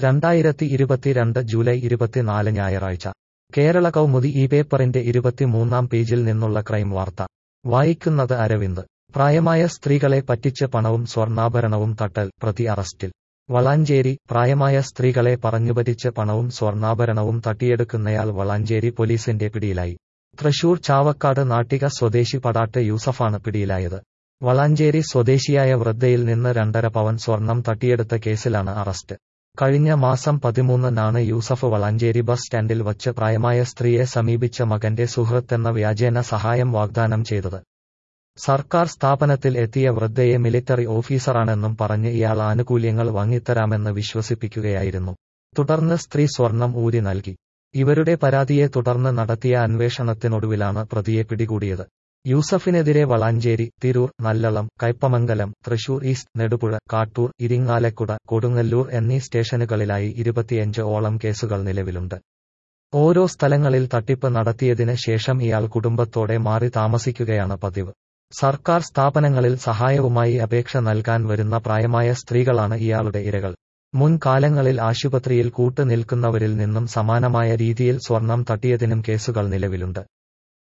രണ്ടായിരത്തി ഇരുപത്തിരണ്ട് ജൂലൈ ഇരുപത്തിനാല് ഞായറാഴ്ച കേരള കൗമുദി ഈ പേപ്പറിന്റെ ഇരുപത്തിമൂന്നാം പേജിൽ നിന്നുള്ള ക്രൈം വാർത്ത വായിക്കുന്നത് അരവിന്ദ് പ്രായമായ സ്ത്രീകളെ പറ്റിച്ച് പണവും സ്വർണ്ണാഭരണവും തട്ടൽ പ്രതി അറസ്റ്റിൽ വളാഞ്ചേരി പ്രായമായ സ്ത്രീകളെ പറഞ്ഞുപറ്റിച്ച് പണവും സ്വർണ്ണാഭരണവും തട്ടിയെടുക്കുന്നയാൾ വളാഞ്ചേരി പോലീസിന്റെ പിടിയിലായി തൃശൂർ ചാവക്കാട് നാട്ടിക സ്വദേശി പടാട്ട് യൂസഫാണ് പിടിയിലായത് വളാഞ്ചേരി സ്വദേശിയായ വൃദ്ധയിൽ നിന്ന് രണ്ടര പവൻ സ്വർണം തട്ടിയെടുത്ത കേസിലാണ് അറസ്റ്റ് കഴിഞ്ഞ മാസം പതിമൂന്നിനാണ് യൂസഫ് വളാഞ്ചേരി ബസ് സ്റ്റാൻഡിൽ വച്ച് പ്രായമായ സ്ത്രീയെ സമീപിച്ച മകന്റെ സുഹൃത്തെന്ന വ്യാജേന സഹായം വാഗ്ദാനം ചെയ്തത് സർക്കാർ സ്ഥാപനത്തിൽ എത്തിയ വൃദ്ധയെ മിലിറ്ററി ഓഫീസറാണെന്നും പറഞ്ഞ് ഇയാൾ ആനുകൂല്യങ്ങൾ വാങ്ങിത്തരാമെന്ന് വിശ്വസിപ്പിക്കുകയായിരുന്നു തുടർന്ന് സ്ത്രീ സ്വർണം ഊരി നൽകി ഇവരുടെ പരാതിയെ തുടർന്ന് നടത്തിയ അന്വേഷണത്തിനൊടുവിലാണ് പ്രതിയെ പിടികൂടിയത് യൂസഫിനെതിരെ വളാഞ്ചേരി തിരൂർ നല്ലളം കയ്പമംഗലം തൃശൂർ ഈസ്റ്റ് നെടുപുഴ കാട്ടൂർ ഇരിങ്ങാലക്കുട കൊടുങ്ങല്ലൂർ എന്നീ സ്റ്റേഷനുകളിലായി ഇരുപത്തിയഞ്ച് ഓളം കേസുകൾ നിലവിലുണ്ട് ഓരോ സ്ഥലങ്ങളിൽ തട്ടിപ്പ് നടത്തിയതിന് ശേഷം ഇയാൾ കുടുംബത്തോടെ മാറി താമസിക്കുകയാണ് പതിവ് സർക്കാർ സ്ഥാപനങ്ങളിൽ സഹായവുമായി അപേക്ഷ നൽകാൻ വരുന്ന പ്രായമായ സ്ത്രീകളാണ് ഇയാളുടെ ഇരകൾ മുൻകാലങ്ങളിൽ ആശുപത്രിയിൽ കൂട്ടുനിൽക്കുന്നവരിൽ നിന്നും സമാനമായ രീതിയിൽ സ്വർണം തട്ടിയതിനും കേസുകൾ നിലവിലുണ്ട്